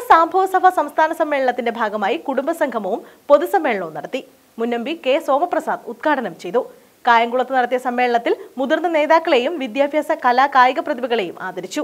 സാംഭവ സഭ സംസ്ഥാന സമ്മേളനത്തിന്റെ ഭാഗമായി കുടുംബസംഗമവും പൊതുസമ്മേളനവും നടത്തി മുന്നമ്പി കെ സോമപ്രസാദ് ഉദ്ഘാടനം ചെയ്തു കായംകുളത്ത് നടത്തിയ സമ്മേളനത്തിൽ മുതിർന്ന നേതാക്കളെയും വിദ്യാഭ്യാസ കലാ കായിക പ്രതിഭകളെയും ആദരിച്ചു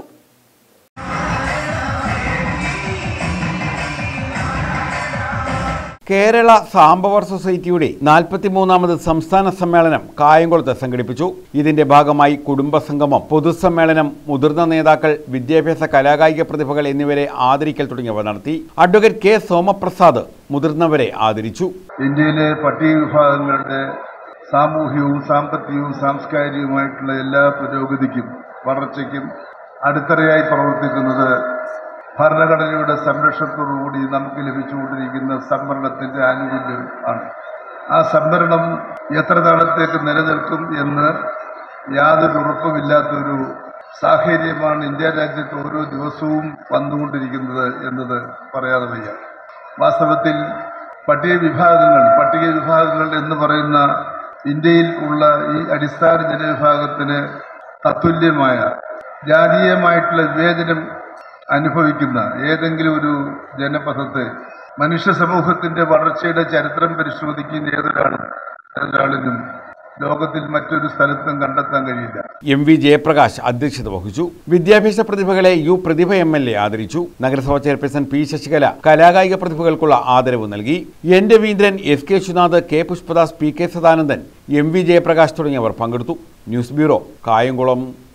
കേരള സാംബവർ സൊസൈറ്റിയുടെ നാൽപ്പത്തിമൂന്നാമത് സംസ്ഥാന സമ്മേളനം കായംകുളത്ത് സംഘടിപ്പിച്ചു ഇതിന്റെ ഭാഗമായി കുടുംബസംഗമം പൊതുസമ്മേളനം മുതിർന്ന നേതാക്കൾ വിദ്യാഭ്യാസ കലാകായിക പ്രതിഭകൾ എന്നിവരെ ആദരിക്കൽ തുടങ്ങിയവ നടത്തി അഡ്വക്കേറ്റ് കെ സോമപ്രസാദ് മുതിർന്നവരെ ആദരിച്ചു ഇന്ത്യയിലെ പട്ടിക വിഭാഗങ്ങളുടെ സാമൂഹികവും സാമ്പത്തികവും സാംസ്കാരികവുമായിട്ടുള്ള എല്ലാ പുരോഗതിക്കും വളർച്ചയ്ക്കും അടിത്തറയായി പ്രവർത്തിക്കുന്നത് ഭരണഘടനയുടെ സംരക്ഷണത്തോടുകൂടി നമുക്ക് ലഭിച്ചുകൊണ്ടിരിക്കുന്ന സംവരണത്തിന്റെ ആനുകൂല്യം ആണ് ആ സംവരണം എത്ര നാളത്തേക്ക് നിലനിൽക്കും എന്ന് യാതൊരു ഉറപ്പുമില്ലാത്തൊരു സാഹചര്യമാണ് ഇന്ത്യ രാജ്യത്ത് ഓരോ ദിവസവും വന്നുകൊണ്ടിരിക്കുന്നത് എന്നത് പറയാതെ വയ്യ വാസ്തവത്തിൽ പട്ടിക വിഭാഗങ്ങൾ പട്ടിക വിഭാഗങ്ങൾ എന്ന് പറയുന്ന ഇന്ത്യയിൽ ഉള്ള ഈ അടിസ്ഥാന ജനവിഭാഗത്തിന് തത്തുല്യമായ ജാതീയമായിട്ടുള്ള വിവേചനം അനുഭവിക്കുന്ന ഏതെങ്കിലും ഒരു ജനപഥത്തെ മനുഷ്യ സമൂഹത്തിന്റെ വളർച്ചയുടെ ചരിത്രം പരിശോധിക്കുന്ന ഏതൊരാളും ഏതൊരാളിനും ലോകത്തിൽ മറ്റൊരു സ്ഥലത്തും കണ്ടെത്താൻ കഴിയില്ല എം വി ജയപ്രകാശ് അധ്യക്ഷത വഹിച്ചു വിദ്യാഭ്യാസ പ്രതിഭകളെ U Prathibha M L A ആദരിച്ചു നഗരസഭാ ചെയർപേഴ്സൺ പി ശശികല കലാകായിക പ്രതിഭകൾക്കുള്ള ആദരവ് നൽകി N Raveendran S K Shunath K Pushpadas P K Sadanandan M V Jayaprakash തുടങ്ങിയവർ പങ്കെടുത്തു ന്യൂസ് ബ്യൂറോ കായംകുളം